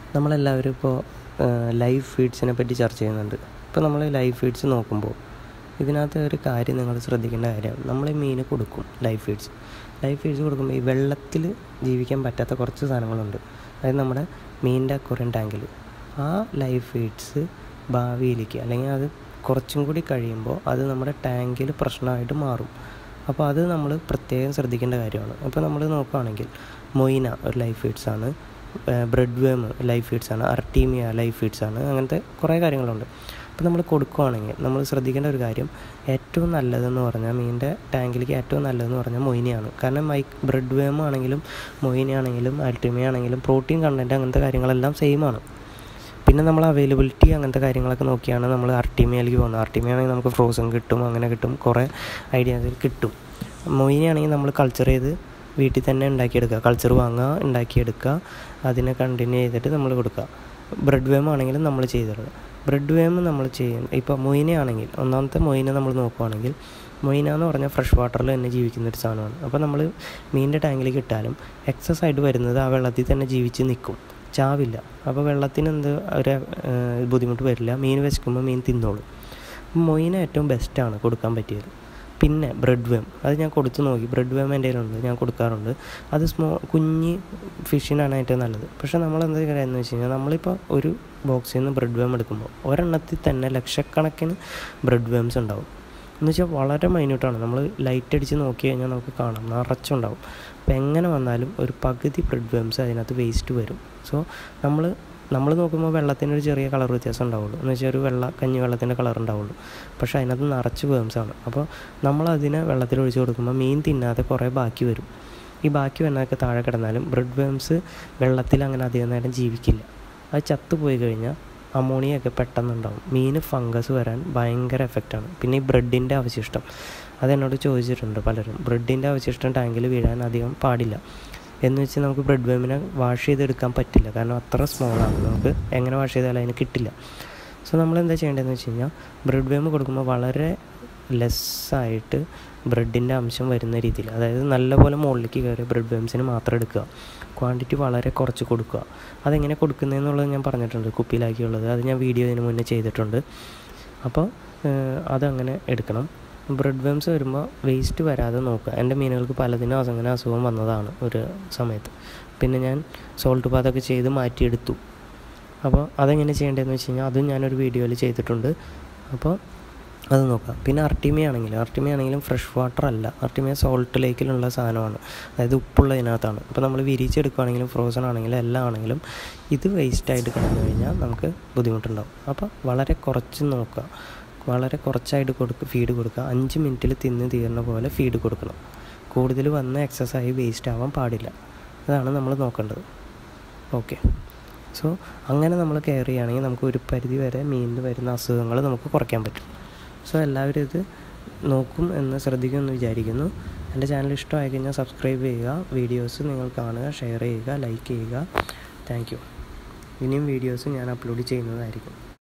നമ്മളെല്ലാവരും ഇപ്പോൾ ലൈവ് ഫീഡ്സിനെ പറ്റി ചർച്ച ചെയ്യുന്നുണ്ട് ഇപ്പോൾ നമ്മൾ ലൈവ് ഫീഡ്സ് നോക്കുമ്പോൾ ഇതിനകത്ത് ഒരു കാര്യം നിങ്ങൾ ശ്രദ്ധിക്കേണ്ട കാര്യമാണ് നമ്മൾ ഈ മീന് കൊടുക്കും ലൈവ് ഫീഡ്സ് ലൈവ് ഫീഡ്സ് കൊടുക്കുമ്പോൾ ഈ വെള്ളത്തിൽ ജീവിക്കാൻ പറ്റാത്ത കുറച്ച് സാധനങ്ങളുണ്ട് അതായത് നമ്മുടെ മീനിൻ്റെ അക്വറിയം ടാങ്കിൽ ആ ലൈവ് ഫീഡ്സ് ഭാവിയിലേക്ക് അല്ലെങ്കിൽ അത് കുറച്ചും കൂടി കഴിയുമ്പോൾ അത് നമ്മുടെ ടാങ്കിൽ പ്രശ്നമായിട്ട് മാറും അപ്പോൾ അത് നമ്മൾ പ്രത്യേകം ശ്രദ്ധിക്കേണ്ട കാര്യമാണ് അപ്പോൾ നമ്മൾ നോക്കുകയാണെങ്കിൽ മൊയ്ന ഒരു ലൈഫ് ഫീഡ്സ് ആണ് ബ്രെഡ് വേം ലൈഫ് ഫീഡ്സ് ആണ് അർട്ടീമിയ ലൈഫ് ഫീഡ്സ് ആണ് അങ്ങനത്തെ കുറേ കാര്യങ്ങളുണ്ട് അപ്പോൾ നമ്മൾ കൊടുക്കുകയാണെങ്കിൽ നമ്മൾ ശ്രദ്ധിക്കേണ്ട ഒരു കാര്യം ഏറ്റവും നല്ലതെന്ന് പറഞ്ഞാൽ മീനിൻ്റെ ടാങ്കിലേക്ക് ഏറ്റവും നല്ലതെന്ന് പറഞ്ഞാൽ മൊയിനയാണ് കാരണം മൈ ബ്രെഡ് വേം ആണെങ്കിലും മൊയിന ആണെങ്കിലും അൾട്ടിമിയ ആണെങ്കിലും പ്രോട്ടീൻ കണ്ടൻറ്റ് അങ്ങനത്തെ കാര്യങ്ങളെല്ലാം സെയിം ആണ് പിന്നെ നമ്മൾ അവൈലബിലിറ്റി അങ്ങനത്തെ കാര്യങ്ങളൊക്കെ നോക്കിയാണ് നമ്മൾ അർട്ടിമയിലേക്ക് പോകുന്നത് അർട്ടിമ ആണെങ്കിൽ നമുക്ക് ഫ്രോസൺ കിട്ടും അങ്ങനെ കിട്ടും കുറേ ഐഡിയാസ് കിട്ടും മൊയിനാണെങ്കിൽ നമ്മൾ കൾച്ചർ ചെയ്ത് വീട്ടിൽ തന്നെ ഉണ്ടാക്കിയെടുക്കുക കൾച്ചർ വാങ്ങുക ഉണ്ടാക്കിയെടുക്കുക അതിനെ കണ്ടിന്യൂ ചെയ്തിട്ട് നമ്മൾ കൊടുക്കുക ബ്രെഡ് വേം ആണെങ്കിലും നമ്മൾ ചെയ്തിടുക ബ്രെഡ് വേം നമ്മൾ ചെയ്യും ഇപ്പോൾ മൊയിനയാണെങ്കിൽ ഒന്നാമത്തെ മൊയിന നമ്മൾ നോക്കുവാണെങ്കിൽ മൊയിന എന്ന് പറഞ്ഞാൽ ഫ്രഷ് വാട്ടറിൽ തന്നെ ജീവിക്കുന്ന ഒരു സാധനമാണ് അപ്പോൾ നമ്മൾ മീനിൻ്റെ ടാങ്കിലേക്ക് ഇട്ടാലും എക്സസ് ആയിട്ട് വരുന്നത് ആ വെള്ളത്തിൽ തന്നെ ജീവിച്ച് നിൽക്കും ചാവില്ല അപ്പോൾ വെള്ളത്തിന് എന്ത് ഒരു ബുദ്ധിമുട്ട് വരില്ല മീൻ വെച്ചിക്കുമ്പോൾ മീൻ തിന്നോളും മൊയിന ഏറ്റവും ബെസ്റ്റാണ് കൊടുക്കാൻ പറ്റിയത് പിന്നെ ബ്രെഡ് വേം അത് ഞാൻ കൊടുത്തു നോക്കി ബ്രെഡ് വേം എൻ്റെ കയ്യിലുണ്ട് ഞാൻ കൊടുക്കാറുണ്ട് അത് സ്മോ കുഞ്ഞ് ഫിഷിനാണ് ഏറ്റവും നല്ലത് പക്ഷേ നമ്മൾ എന്താ കാര്യമെന്ന് വെച്ച് കഴിഞ്ഞാൽ നമ്മളിപ്പോൾ ഒരു ബോക്സിൽ നിന്ന് ബ്രെഡ് വേം എടുക്കുമ്പോൾ ഒരെണ്ണത്തിൽ തന്നെ ലക്ഷക്കണക്കിന് ബ്രെഡ് വേംസ് ഉണ്ടാവും എന്ന് വെച്ചാൽ വളരെ മൈന്യൂട്ടാണ് നമ്മൾ ലൈറ്റ് അടിച്ച് നോക്കി കഴിഞ്ഞാൽ നമുക്ക് കാണാം നിറച്ചുണ്ടാവും അപ്പോൾ എങ്ങനെ വന്നാലും ഒരു പകുതി ബ്രെഡ് വേംസ് അതിനകത്ത് വേസ്റ്റ് വരും സോ നമ്മൾ നമ്മൾ നോക്കുമ്പോൾ വെള്ളത്തിന് ഒരു ചെറിയ കളർ വ്യത്യാസം ഉണ്ടാവുള്ളൂ എന്ന് വെച്ചാൽ ഒരു വെള്ള കഞ്ഞി വെള്ളത്തിൻ്റെ കളർ ഉണ്ടാവുള്ളൂ പക്ഷേ അതിനകത്ത് നിറച്ച് വേംസാണ് അപ്പോൾ നമ്മൾ അതിനെ വെള്ളത്തിൽ ഒഴിച്ച് കൊടുക്കുമ്പോൾ മീൻ തിന്നാതെ കുറേ ബാക്കി വരും ഈ ബാക്കി വരുന്നതൊക്കെ താഴെ കിടന്നാലും ബ്രെഡ് വേംസ് വെള്ളത്തിൽ അങ്ങനെ അധികം നേരം ജീവിക്കില്ല അത് ചത്തുപോയി കഴിഞ്ഞാൽ അമോണിയൊക്കെ പെട്ടെന്നുണ്ടാവും മീന് ഫംഗസ് വരാൻ ഭയങ്കര എഫക്റ്റാണ് പിന്നെ ഈ ബ്രെഡിൻ്റെ അവശിഷ്ടം അതെന്നോട് ചോദിച്ചിട്ടുണ്ട് പലരും ബ്രെഡിൻ്റെ അവശിഷ്ടം ടാങ്കിൽ വീഴാൻ അധികം പാടില്ല എന്ന് വെച്ച് നമുക്ക് ബ്രെഡ് വേമിനെ വാഷ് ചെയ്തെടുക്കാൻ പറ്റില്ല കാരണം അത്ര സ്മോളാണ് നമുക്ക് എങ്ങനെ വാഷ് ചെയ്താലും അതിന് കിട്ടില്ല സോ നമ്മൾ എന്താ ചെയ്യേണ്ടതെന്ന് വെച്ച് കഴിഞ്ഞാൽ ബ്രെഡ് വേം കൊടുക്കുമ്പോൾ വളരെ ലെസ്സായിട്ട് ബ്രെഡിൻ്റെ അംശം വരുന്ന രീതിയിൽ അതായത് നല്ലപോലെ മുകളിലേക്ക് കയറി ബ്രെഡ് വേംസിന് മാത്രം എടുക്കുക ക്വാണ്ടിറ്റി വളരെ കുറച്ച് കൊടുക്കുക അതെങ്ങനെ കൊടുക്കുന്നതെന്നുള്ളത് ഞാൻ പറഞ്ഞിട്ടുണ്ട് കുപ്പിയിലാക്കിയുള്ളത് അത് ഞാൻ വീഡിയോ ഇതിന് മുന്നേ ചെയ്തിട്ടുണ്ട് അപ്പോൾ അതങ്ങനെ എടുക്കണം ബ്രെഡ് വേംസ് വരുമ്പോൾ വേസ്റ്റ് വരാതെ നോക്കുക എൻ്റെ മീനുകൾക്ക് പലതിനും അങ്ങനെ അസുഖം വന്നതാണ് ഒരു സമയത്ത് പിന്നെ ഞാൻ സോൾട്ട് പാതൊക്കെ ചെയ്ത് മാറ്റിയെടുത്തു അപ്പോൾ അതെങ്ങനെ ചെയ്യേണ്ടതെന്ന് വെച്ച് കഴിഞ്ഞാൽ അതും ഞാനൊരു വീഡിയോയിൽ ചെയ്തിട്ടുണ്ട് അപ്പോൾ അത് നോക്കാം പിന്നെ അർട്ടിമി ആണെങ്കിലും അർട്ടിമി ആണെങ്കിലും ഫ്രഷ് വാട്ടർ അല്ല അർട്ടിമിയ സോൾട്ട് ലേക്കിലുള്ള സാധനമാണ് അതായത് ഉപ്പുള്ളതിനകത്താണ് ഇപ്പോൾ നമ്മൾ വിരിച്ചെടുക്കുകയാണെങ്കിലും ഫ്രോസൺ ആണെങ്കിലും എല്ലാം ആണെങ്കിലും ഇത് വേസ്റ്റായിട്ട് കിടന്നു കഴിഞ്ഞാൽ നമുക്ക് ബുദ്ധിമുട്ടുണ്ടാവും അപ്പോൾ വളരെ കുറച്ച് നോക്കുക വളരെ കുറച്ചായിട്ട് കൊടുക്കുക ഫീഡ് കൊടുക്കുക അഞ്ച് മിനിറ്റിൽ തിന്ന് തീർന്ന പോലെ ഫീഡ് കൊടുക്കണം കൂടുതൽ വന്ന് എക്സസ് ആയി വേസ്റ്റ് ആവാൻ പാടില്ല അതാണ് നമ്മൾ നോക്കേണ്ടത് ഓക്കെ സോ അങ്ങനെ നമ്മൾ കെയർ ചെയ്യുകയാണെങ്കിൽ നമുക്ക് ഒരു പരിധി വരെ മീനിന് വരുന്ന അസുഖങ്ങൾ നമുക്ക് കുറയ്ക്കാൻ പറ്റും സോ എല്ലാവരും ഇത് നോക്കും എന്ന് ശ്രദ്ധിക്കുമെന്ന് വിചാരിക്കുന്നു എൻ്റെ ചാനൽ ഇഷ്ടമായി കഴിഞ്ഞാൽ സബ്സ്ക്രൈബ് ചെയ്യുക വീഡിയോസ് നിങ്ങൾ കാണുക ഷെയർ ചെയ്യുക ലൈക്ക് ചെയ്യുക താങ്ക് യു ഇനിയും വീഡിയോസ് ഞാൻ അപ്ലോഡ് ചെയ്യുന്നതായിരിക്കും